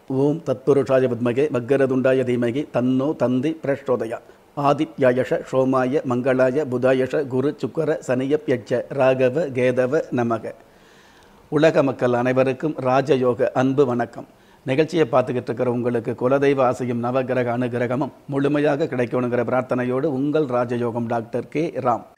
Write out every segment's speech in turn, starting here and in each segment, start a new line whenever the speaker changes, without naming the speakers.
ஓம் தத்புருஷாய வித்மகே மக்கரதுண்டாய தீமகி தன்னோ தந்தி பிரச்சோதயா ஆதித்யாயஷ சோமாய மங்களாய புதாயஷ குரு சுக்கர சனியப்யட்ச ராகவ கேதவ நமக உலக மக்கள் அனைவருக்கும் ராஜயோக அன்பு வணக்கம் நிகழ்ச்சியை பார்த்துக்கிட்டு இருக்கிற உங்களுக்கு குலதெய்வ ஆசையும் நவகிரக அனுகிரகமும் முழுமையாக கிடைக்கணுங்கிற பிரார்த்தனையோடு உங்கள் ராஜயோகம் டாக்டர் கே ராம்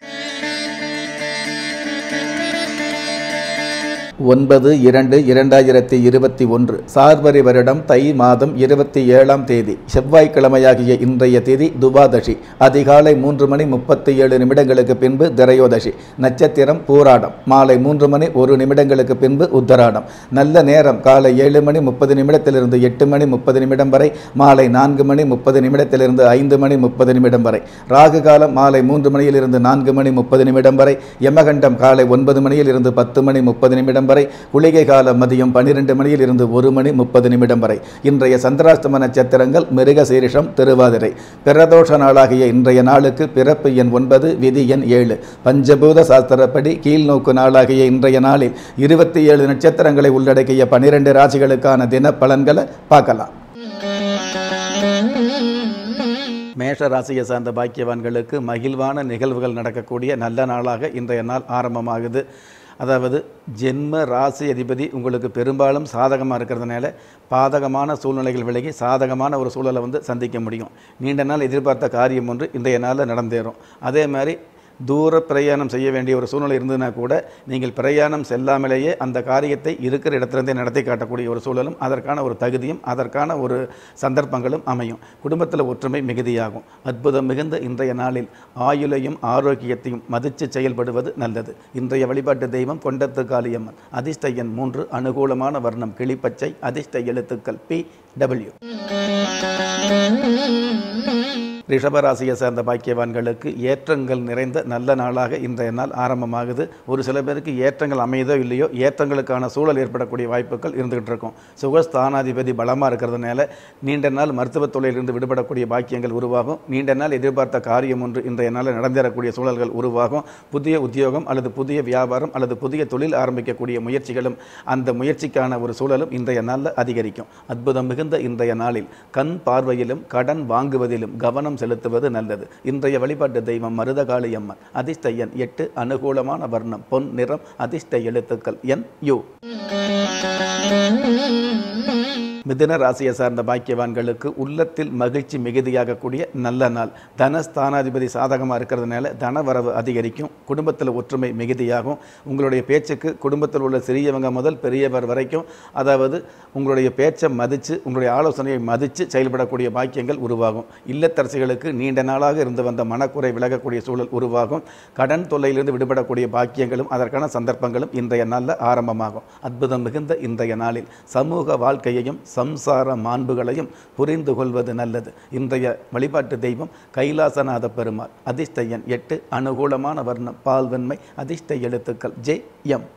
ஒன்பது இரண்டு இரண்டாயிரத்தி இருபத்தி ஒன்று சார்வரி வருடம் தை மாதம் இருபத்தி ஏழாம் தேதி செவ்வாய்க்கிழமையாகிய இன்றைய தேதி துவாதசி அதிகாலை மூன்று மணி முப்பத்தி ஏழு நிமிடங்களுக்கு பின்பு திரையோதசி நட்சத்திரம் பூராடம் மாலை மூன்று மணி ஒரு நிமிடங்களுக்கு பின்பு உத்தராடம் நல்ல நேரம் காலை ஏழு மணி முப்பது நிமிடத்திலிருந்து எட்டு மணி முப்பது நிமிடம் வரை மாலை நான்கு மணி முப்பது நிமிடத்திலிருந்து ஐந்து மணி முப்பது நிமிடம் வரை ராகு காலம் மாலை மூன்று மணியிலிருந்து நான்கு மணி முப்பது நிமிடம் வரை யமகண்டம் காலை ஒன்பது மணியில் இருந்து பத்து மணி முப்பது நிமிடம் வரை குளிகை காலம் மதியம் பன்னிரெண்டு மணியில் இருந்து ஒரு மணி முப்பது நிமிடம் வரை இன்றைய சந்திராஷ்டம நட்சத்திரங்கள் மிருக சீரிஷம் திருவாதிரை பிரதோஷ நாளாகிய இன்றைய நாளுக்கு பிறப்பு எண் ஒன்பது விதி எண் ஏழு பஞ்சபூத சாஸ்திரப்படி கீழ்நோக்கு நாளாகிய இன்றைய நாளில் இருபத்தி ஏழு நட்சத்திரங்களை உள்ளடக்கிய பனிரெண்டு ராசிகளுக்கான தின பலன்களை பார்க்கலாம் மேஷ ராசியை சார்ந்த பாக்கியவான்களுக்கு மகிழ்வான நிகழ்வுகள் நடக்கக்கூடிய நல்ல நாளாக இன்றைய நாள் ஆரம்பமாகுது அதாவது ஜென்ம ராசி அதிபதி உங்களுக்கு பெரும்பாலும் சாதகமாக இருக்கிறதுனால பாதகமான சூழ்நிலைகள் விலகி சாதகமான ஒரு சூழலை வந்து சந்திக்க முடியும் நீண்ட நாள் எதிர்பார்த்த காரியம் ஒன்று இன்றைய நாளில் நடந்தேறும் அதே மாதிரி தூர பிரயாணம் செய்ய வேண்டிய ஒரு சூழ்நிலை இருந்ததுன்னா கூட நீங்கள் பிரயாணம் செல்லாமலேயே அந்த காரியத்தை இருக்கிற இடத்துலேருந்தே நடத்தி காட்டக்கூடிய ஒரு சூழலும் அதற்கான ஒரு தகுதியும் அதற்கான ஒரு சந்தர்ப்பங்களும் அமையும் குடும்பத்தில் ஒற்றுமை மிகுதியாகும் அற்புதம் மிகுந்த இன்றைய நாளில் ஆயுளையும் ஆரோக்கியத்தையும் மதித்து செயல்படுவது நல்லது இன்றைய வழிபாட்டு தெய்வம் கொண்டத்து காளியம்மன் அதிர்ஷ்ட எண் மூன்று அனுகூலமான வர்ணம் கிளிப்பச்சை அதிர்ஷ்ட எழுத்துக்கள் பி டபிள்யூ ரிஷபராசியை சேர்ந்த பாக்கியவான்களுக்கு ஏற்றங்கள் நிறைந்த நல்ல நாளாக இன்றைய நாள் ஆரம்பமாகுது ஒரு சில பேருக்கு ஏற்றங்கள் அமையுதோ இல்லையோ ஏற்றங்களுக்கான சூழல் ஏற்படக்கூடிய வாய்ப்புகள் இருந்துகிட்டு இருக்கும் சுகஸ்தானாதிபதி பலமாக இருக்கிறதுனால நீண்ட நாள் மருத்துவத் தொழிலிருந்து விடுபடக்கூடிய பாக்கியங்கள் உருவாகும் நீண்ட நாள் எதிர்பார்த்த காரியம் ஒன்று இன்றைய நாளில் நடந்தேறக்கூடிய சூழல்கள் உருவாகும் புதிய உத்தியோகம் அல்லது புதிய வியாபாரம் அல்லது புதிய தொழில் ஆரம்பிக்கக்கூடிய முயற்சிகளும் அந்த முயற்சிக்கான ஒரு சூழலும் இன்றைய நாளில் அதிகரிக்கும் அற்புதம் மிகுந்த இன்றைய நாளில் கண் பார்வையிலும் கடன் வாங்குவதிலும் கவனம் செலுத்துவது நல்லது இன்றைய வழிபாட்டு தெய்வம் மருதகாளி அம்மன் அதிர்ஷ்ட எண் எட்டு அனுகூலமான வர்ணம் பொன் நிறம் அதிர்ஷ்ட எழுத்துக்கள் என் யு மிதுன ராசியை சார்ந்த பாக்கியவான்களுக்கு உள்ளத்தில் மகிழ்ச்சி மிகுதியாகக்கூடிய நல்ல நாள் தனஸ்தானாதிபதி சாதகமாக இருக்கிறதுனால தனவரவு அதிகரிக்கும் குடும்பத்தில் ஒற்றுமை மிகுதியாகும் உங்களுடைய பேச்சுக்கு குடும்பத்தில் உள்ள சிறியவங்க முதல் பெரியவர் வரைக்கும் அதாவது உங்களுடைய பேச்சை மதித்து உங்களுடைய ஆலோசனையை மதித்து செயல்படக்கூடிய பாக்கியங்கள் உருவாகும் இல்லத்தரசிகளுக்கு நீண்ட நாளாக இருந்து வந்த மனக்குறை விலகக்கூடிய சூழல் உருவாகும் கடன் தொல்லையிலிருந்து விடுபடக்கூடிய பாக்கியங்களும் அதற்கான சந்தர்ப்பங்களும் இன்றைய நாளில் ஆரம்பமாகும் அற்புதம் மிகுந்த இன்றைய நாளில் சமூக வாழ்க்கையையும் சம்சார மாண்புகளையும் புரிந்து கொள்வது நல்லது இன்றைய வழிபாட்டு தெய்வம் கைலாசநாத பெருமாள் அதிர்ஷ்ட எண் எட்டு அனுகூலமான வர்ணம் பால்வன்மை அதிர்ஷ்ட எழுத்துக்கள் ஜே எம்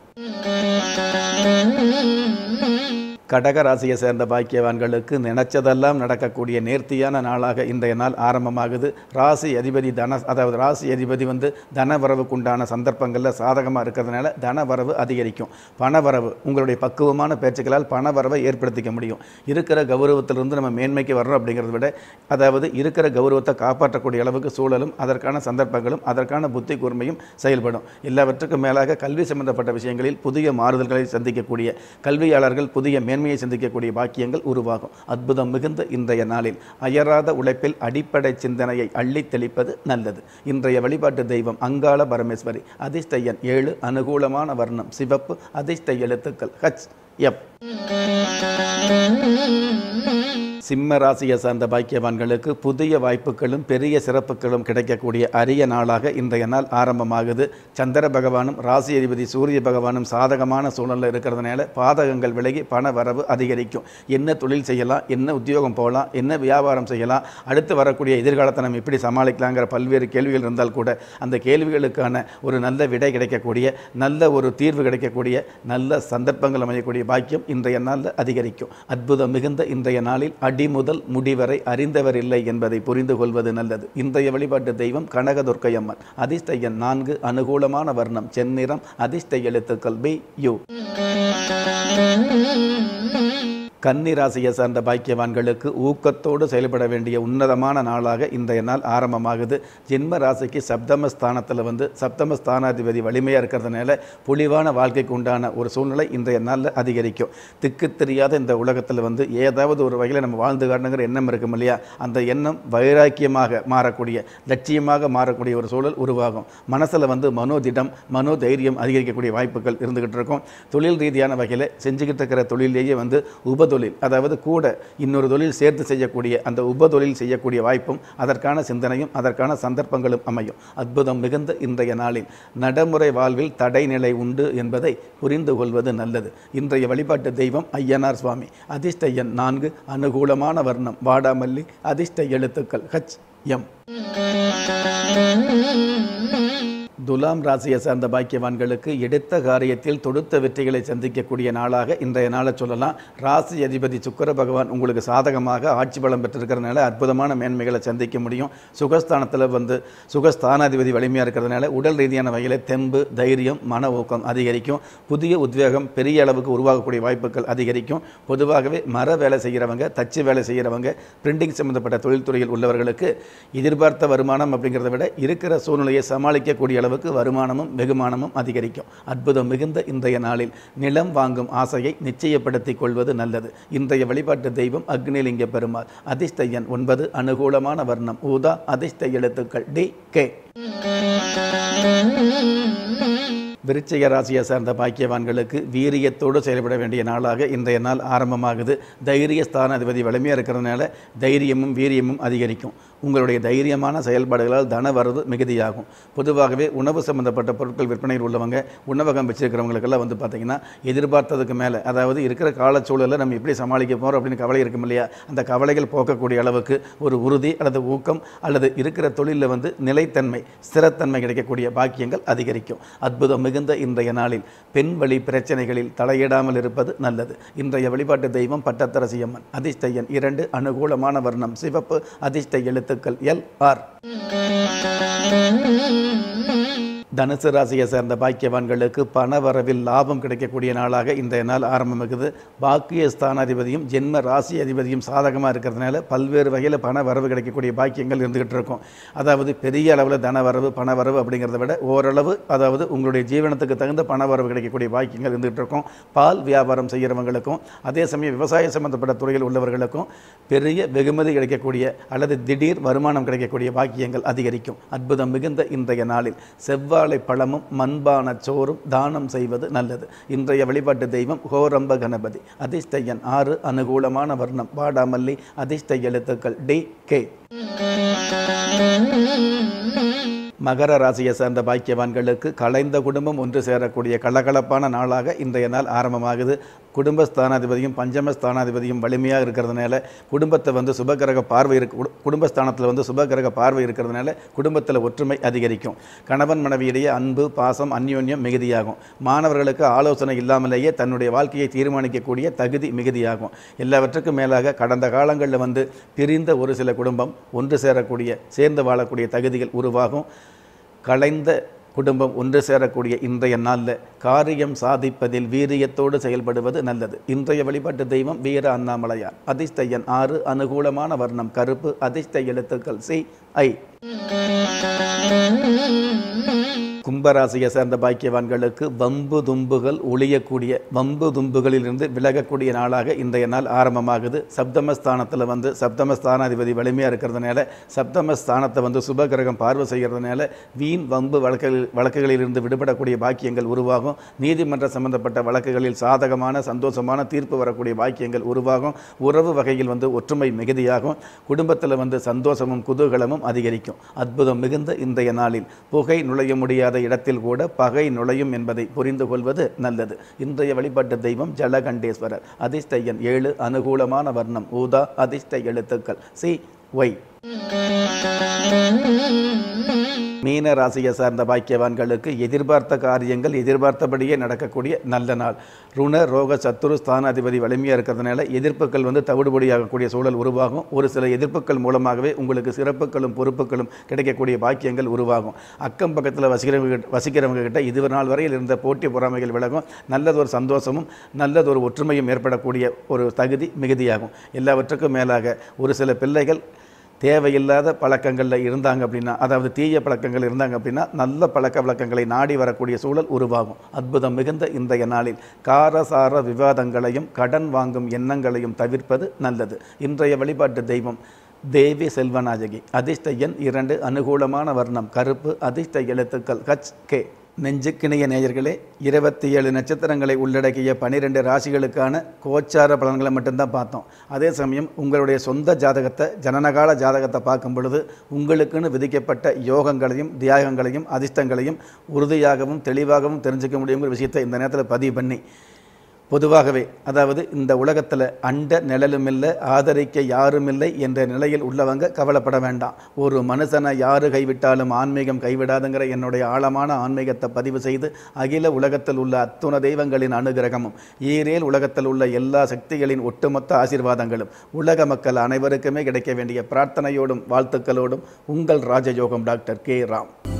கடக ராசியை சேர்ந்த பாக்கியவான்களுக்கு நினைச்சதெல்லாம் நடக்கக்கூடிய நேர்த்தியான நாளாக இன்றைய நாள் ஆரம்பமாகுது ராசி அதிபதி தன அதாவது ராசி அதிபதி வந்து தனவரவுக்குண்டான சந்தர்ப்பங்களில் சாதகமாக இருக்கிறதுனால தனவரவு அதிகரிக்கும் பணவரவு உங்களுடைய பக்குவமான பேச்சுக்களால் பணவரவை ஏற்படுத்திக்க முடியும் இருக்கிற கௌரவத்திலிருந்து நம்ம மேன்மைக்கு வர்றோம் அப்படிங்கிறத விட அதாவது இருக்கிற கௌரவத்தை காப்பாற்றக்கூடிய அளவுக்கு சூழலும் அதற்கான சந்தர்ப்பங்களும் அதற்கான புத்தி கூர்மையும் செயல்படும் எல்லாவற்றுக்கும் மேலாக கல்வி சம்பந்தப்பட்ட விஷயங்களில் புதிய மாறுதல்களை சந்திக்கக்கூடிய கல்வியாளர்கள் புதிய மேன்மை மேன்மையை சிந்திக்கக்கூடிய பாக்கியங்கள் உருவாகும் அற்புதம் மிகுந்த இன்றைய நாளில் அயராத உழைப்பில் அடிப்படை சிந்தனையை அள்ளித் தெளிப்பது நல்லது இன்றைய வழிபாட்டு தெய்வம் அங்காள பரமேஸ்வரி அதிர்ஷ்ட எண் ஏழு அனுகூலமான வர்ணம் சிவப்பு அதிர்ஷ்ட எழுத்துக்கள் ஹச் எப் சிம்ம ராசியை சார்ந்த பாக்கியவான்களுக்கு புதிய வாய்ப்புகளும் பெரிய சிறப்புகளும் கிடைக்கக்கூடிய அரிய நாளாக இன்றைய நாள் ஆரம்பமாகுது சந்திர பகவானும் ராசி அதிபதி சூரிய பகவானும் சாதகமான சூழலில் இருக்கிறதுனால பாதகங்கள் விலகி பண வரவு அதிகரிக்கும் என்ன தொழில் செய்யலாம் என்ன உத்தியோகம் போகலாம் என்ன வியாபாரம் செய்யலாம் அடுத்து வரக்கூடிய எதிர்காலத்தை நம்ம எப்படி சமாளிக்கலாங்கிற பல்வேறு கேள்விகள் இருந்தால் கூட அந்த கேள்விகளுக்கான ஒரு நல்ல விடை கிடைக்கக்கூடிய நல்ல ஒரு தீர்வு கிடைக்கக்கூடிய நல்ல சந்தர்ப்பங்கள் அமையக்கூடிய பாக்கியம் இன்றைய நாளில் அதிகரிக்கும் அற்புதம் மிகுந்த இன்றைய நாளில் அடி முதல் முடிவரை அறிந்தவர் இல்லை என்பதை புரிந்து கொள்வது நல்லது இன்றைய வழிபாட்டு தெய்வம் கனகதுர்க்கை அம்மன் அதிர்ஷ்ட எண் நான்கு அனுகூலமான வர்ணம் செந்நிறம் அதிர்ஷ்ட எழுத்துக்கள் பி யு கன்னி ராசியை சார்ந்த பாக்கியவான்களுக்கு ஊக்கத்தோடு செயல்பட வேண்டிய உன்னதமான நாளாக இன்றைய நாள் ஆரம்பமாகுது ஜென்ம ராசிக்கு சப்தம ஸ்தானத்தில் வந்து சப்தம ஸ்தானாதிபதி வலிமையாக இருக்கிறதுனால பொலிவான வாழ்க்கைக்கு உண்டான ஒரு சூழ்நிலை இன்றைய நாளில் அதிகரிக்கும் திக்கு தெரியாத இந்த உலகத்தில் வந்து ஏதாவது ஒரு வகையில் நம்ம வாழ்ந்து காட்டணுங்கிற எண்ணம் இருக்கும் இல்லையா அந்த எண்ணம் வைராக்கியமாக மாறக்கூடிய லட்சியமாக மாறக்கூடிய ஒரு சூழல் உருவாகும் மனசில் வந்து மனோதிடம் மனோதைரியம் அதிகரிக்கக்கூடிய வாய்ப்புகள் இருந்துகிட்டு இருக்கும் தொழில் ரீதியான வகையில் செஞ்சுக்கிட்டு இருக்கிற தொழிலேயே வந்து உப தொழில் அதாவது கூட இன்னொரு தொழில் சேர்த்து செய்யக்கூடிய அந்த உபதொழில் செய்யக்கூடிய வாய்ப்பும் அதற்கான சிந்தனையும் அதற்கான சந்தர்ப்பங்களும் அமையும் அற்புதம் மிகுந்த இன்றைய நாளில் நடைமுறை வாழ்வில் தடைநிலை உண்டு என்பதை புரிந்து கொள்வது நல்லது இன்றைய வழிபாட்டு தெய்வம் ஐயனார் சுவாமி அதிர்ஷ்ட எண் நான்கு அனுகூலமான வர்ணம் வாடாமல்லி அதிர்ஷ்ட எழுத்துக்கள் ஹச் எம் துலாம் ராசியை சார்ந்த பாக்கியவான்களுக்கு எடுத்த காரியத்தில் தொடுத்த வெற்றிகளை சந்திக்கக்கூடிய நாளாக இன்றைய நாளை சொல்லலாம் ராசி அதிபதி சுக்கர பகவான் உங்களுக்கு சாதகமாக ஆட்சி பலம் பெற்றிருக்கிறதுனால அற்புதமான மேன்மைகளை சந்திக்க முடியும் சுகஸ்தானத்தில் வந்து சுகஸ்தானாதிபதி வலிமையாக இருக்கிறதுனால உடல் ரீதியான வகையில் தெம்பு தைரியம் மன ஊக்கம் அதிகரிக்கும் புதிய உத்வேகம் பெரிய அளவுக்கு உருவாகக்கூடிய வாய்ப்புகள் அதிகரிக்கும் பொதுவாகவே மர வேலை செய்கிறவங்க தச்சு வேலை செய்கிறவங்க பிரிண்டிங் சம்பந்தப்பட்ட தொழில்துறையில் உள்ளவர்களுக்கு எதிர்பார்த்த வருமானம் அப்படிங்கிறத விட இருக்கிற சூழ்நிலையை சமாளிக்கக்கூடிய அளவுக்கு வருமானமும் வெகுமானமும் அதிகரிக்கும் அற்புதம் மிகுந்த இன்றைய நாளில் நிலம் வாங்கும் ஆசையை நிச்சயப்படுத்திக் கொள்வது நல்லது இன்றைய வழிபாட்டு தெய்வம் அக்னிலிங்க பெருமாள் அதிர்ஷ்ட எண் ஒன்பது அனுகூலமான வர்ணம் ஊதா அதிர்ஷ்ட எழுத்துக்கள் டி கே விருச்சிக ராசியை சார்ந்த பாக்கியவான்களுக்கு வீரியத்தோடு செயல்பட வேண்டிய நாளாக இன்றைய நாள் ஆரம்பமாகுது தைரிய ஸ்தானாதிபதி வலிமையாக இருக்கிறதுனால தைரியமும் வீரியமும் அதிகரிக்கும் உங்களுடைய தைரியமான செயல்பாடுகளால் தன வரவு மிகுதியாகும் பொதுவாகவே உணவு சம்பந்தப்பட்ட பொருட்கள் விற்பனையில் உள்ளவங்க உணவகம் வச்சிருக்கிறவங்களுக்கெல்லாம் வந்து பார்த்திங்கன்னா எதிர்பார்த்ததுக்கு மேலே அதாவது இருக்கிற காலச்சூழலில் நம்ம எப்படி சமாளிக்க போகிறோம் அப்படின்னு கவலை இருக்கும் இல்லையா அந்த கவலைகள் போக்கக்கூடிய அளவுக்கு ஒரு உறுதி அல்லது ஊக்கம் அல்லது இருக்கிற தொழிலில் வந்து நிலைத்தன்மை ஸ்திரத்தன்மை கிடைக்கக்கூடிய பாக்கியங்கள் அதிகரிக்கும் அற்புதம் மிகுந்த இன்றைய நாளில் பெண் வழி பிரச்சனைகளில் தலையிடாமல் இருப்பது நல்லது இன்றைய வழிபாட்டு தெய்வம் பட்டத்தரசியம்மன் அதிர்ஷ்ட எண் இரண்டு அனுகூலமான வர்ணம் சிவப்பு அதிர்ஷ்ட எழுத்துக்கள் எல் ஆர் தனுசு ராசியை சேர்ந்த பாக்கியவான்களுக்கு பண வரவில் லாபம் கிடைக்கக்கூடிய நாளாக இன்றைய நாள் ஆரம்பமாகுது பாக்கிய ஸ்தானாதிபதியும் ஜென்ம ராசி அதிபதியும் சாதகமாக இருக்கிறதுனால பல்வேறு வகையில் பண வரவு கிடைக்கக்கூடிய பாக்கியங்கள் இருந்துகிட்டு இருக்கும் அதாவது பெரிய அளவில் தன வரவு பண வரவு அப்படிங்கிறத விட ஓரளவு அதாவது உங்களுடைய ஜீவனத்துக்கு தகுந்த பண வரவு கிடைக்கக்கூடிய பாக்கியங்கள் இருந்துகிட்டு இருக்கும் பால் வியாபாரம் செய்கிறவங்களுக்கும் அதே சமயம் விவசாய சம்பந்தப்பட்ட துறையில் உள்ளவர்களுக்கும் பெரிய வெகுமதி கிடைக்கக்கூடிய அல்லது திடீர் வருமானம் கிடைக்கக்கூடிய பாக்கியங்கள் அதிகரிக்கும் அற்புதம் மிகுந்த இன்றைய நாளில் செவ்வாழை பழமும் மண்பான சோறும் தானம் செய்வது நல்லது இன்றைய வழிபாட்டு தெய்வம் ஹோரம்ப கணபதி அதிர்ஷ்ட எண் ஆறு அனுகூலமான வர்ணம் வாடாமல்லி அதிர்ஷ்ட எழுத்துக்கள் டி கே மகர ராசியை சேர்ந்த பாக்கியவான்களுக்கு கலைந்த குடும்பம் ஒன்று சேரக்கூடிய கலகலப்பான நாளாக இன்றைய நாள் ஆரம்பமாகுது குடும்ப ஸ்தானாதிபதியும் பஞ்சம ஸ்தானாதிபதியும் வலிமையாக இருக்கிறதுனால குடும்பத்தை வந்து சுபகிரக பார்வை இருக்கு குடு- குடும்பஸ்தானத்தில் வந்து சுபகிரக பார்வை இருக்கிறதுனால குடும்பத்தில் ஒற்றுமை அதிகரிக்கும் கணவன் மனைவியிடையே அன்பு பாசம் அந்யோன்யம் மிகுதியாகும் மாணவர்களுக்கு ஆலோசனை இல்லாமலேயே தன்னுடைய வாழ்க்கையை தீர்மானிக்கக்கூடிய தகுதி மிகுதியாகும் எல்லாவற்றுக்கும் மேலாக கடந்த காலங்களில் வந்து பிரிந்த ஒரு சில குடும்பம் ஒன்று சேரக்கூடிய சேர்ந்து வாழக்கூடிய தகுதிகள் உருவாகும் கலைந்த குடும்பம் ஒன்று சேரக்கூடிய இன்றைய நாளில் காரியம் சாதிப்பதில் வீரியத்தோடு செயல்படுவது நல்லது இன்றைய வழிபாட்டு தெய்வம் வீர அண்ணாமலையார் அதிர்ஷ்ட எண் ஆறு அனுகூலமான வர்ணம் கருப்பு அதிர்ஷ்ட எழுத்துக்கள் சி ஐ கும்பராசியை சேர்ந்த பாக்கியவான்களுக்கு வம்பு தும்புகள் ஒளியக்கூடிய வம்பு தும்புகளிலிருந்து விலகக்கூடிய நாளாக இன்றைய நாள் ஆரம்பமாகுது சப்தமஸ்தானத்தில் வந்து சப்தமஸ்தானாதிபதி வலிமையாக இருக்கிறதுனால சப்தமஸ்தானத்தை வந்து சுபகிரகம் பார்வை செய்கிறதுனால வீண் வம்பு வழக்குகளில் வழக்குகளிலிருந்து விடுபடக்கூடிய பாக்கியங்கள் உருவாகும் நீதிமன்ற சம்பந்தப்பட்ட வழக்குகளில் சாதகமான சந்தோஷமான தீர்ப்பு வரக்கூடிய பாக்கியங்கள் உருவாகும் உறவு வகையில் வந்து ஒற்றுமை மிகுதியாகும் குடும்பத்தில் வந்து சந்தோஷமும் குதூகலமும் அதிகரிக்கும் அற்புதம் மிகுந்த இன்றைய நாளில் புகை நுழைய முடியாத இடத்தில் கூட பகை நுழையும் என்பதை புரிந்து கொள்வது நல்லது இன்றைய வழிபாட்டு தெய்வம் ஜலகண்டேஸ்வரர் அதிர்ஷ்ட எண் ஏழு அனுகூலமான வர்ணம் ஊதா அதிர்ஷ்ட எழுத்துக்கள் சி ஒய் மீன ராசியை சார்ந்த பாக்கியவான்களுக்கு எதிர்பார்த்த காரியங்கள் எதிர்பார்த்தபடியே நடக்கக்கூடிய நல்ல நாள் ருண ரோக சத்துரு ஸ்தானாதிபதி வலிமையாக இருக்கிறதுனால எதிர்ப்புகள் வந்து தவிடுபடியாகக்கூடிய சூழல் உருவாகும் ஒரு சில எதிர்ப்புகள் மூலமாகவே உங்களுக்கு சிறப்புகளும் பொறுப்புகளும் கிடைக்கக்கூடிய பாக்கியங்கள் உருவாகும் அக்கம் பக்கத்தில் வசிக்கிறவங்க வசிக்கிறவங்க கிட்ட இது நாள் வரையில் இருந்த போட்டி பொறாமைகள் விலகும் நல்லதொரு சந்தோஷமும் நல்லதொரு ஒற்றுமையும் ஏற்படக்கூடிய ஒரு தகுதி மிகுதியாகும் எல்லாவற்றுக்கும் மேலாக ஒரு சில பிள்ளைகள் தேவையில்லாத பழக்கங்களில் இருந்தாங்க அப்படின்னா அதாவது தீய பழக்கங்கள் இருந்தாங்க அப்படின்னா நல்ல பழக்க வழக்கங்களை நாடி வரக்கூடிய சூழல் உருவாகும் அற்புதம் மிகுந்த இன்றைய நாளில் காரசார விவாதங்களையும் கடன் வாங்கும் எண்ணங்களையும் தவிர்ப்பது நல்லது இன்றைய வழிபாட்டு தெய்வம் தேவி செல்வநாயகி அதிர்ஷ்ட எண் இரண்டு அனுகூலமான வர்ணம் கருப்பு அதிர்ஷ்ட எழுத்துக்கள் ஹச் கே நெஞ்சுக்கிணைய நேயர்களே இருபத்தி ஏழு நட்சத்திரங்களை உள்ளடக்கிய பனிரெண்டு ராசிகளுக்கான கோச்சார பலன்களை மட்டும்தான் பார்த்தோம் அதே சமயம் உங்களுடைய சொந்த ஜாதகத்தை ஜனனகால ஜாதகத்தை பார்க்கும் பொழுது உங்களுக்குன்னு விதிக்கப்பட்ட யோகங்களையும் தியாகங்களையும் அதிர்ஷ்டங்களையும் உறுதியாகவும் தெளிவாகவும் தெரிஞ்சுக்க முடியுங்கிற விஷயத்தை இந்த நேரத்தில் பதிவு பண்ணி பொதுவாகவே அதாவது இந்த உலகத்தில் அண்ட நிழலும் இல்லை ஆதரிக்க யாரும் இல்லை என்ற நிலையில் உள்ளவங்க கவலைப்பட வேண்டாம் ஒரு மனுஷனை யாரு கைவிட்டாலும் ஆன்மீகம் கைவிடாதுங்கிற என்னுடைய ஆழமான ஆன்மீகத்தை பதிவு செய்து அகில உலகத்தில் உள்ள அத்துண தெய்வங்களின் அனுகிரகமும் ஈரேல் உலகத்தில் உள்ள எல்லா சக்திகளின் ஒட்டுமொத்த ஆசீர்வாதங்களும் உலக மக்கள் அனைவருக்குமே கிடைக்க வேண்டிய பிரார்த்தனையோடும் வாழ்த்துக்களோடும் உங்கள் ராஜயோகம் டாக்டர் கே ராம்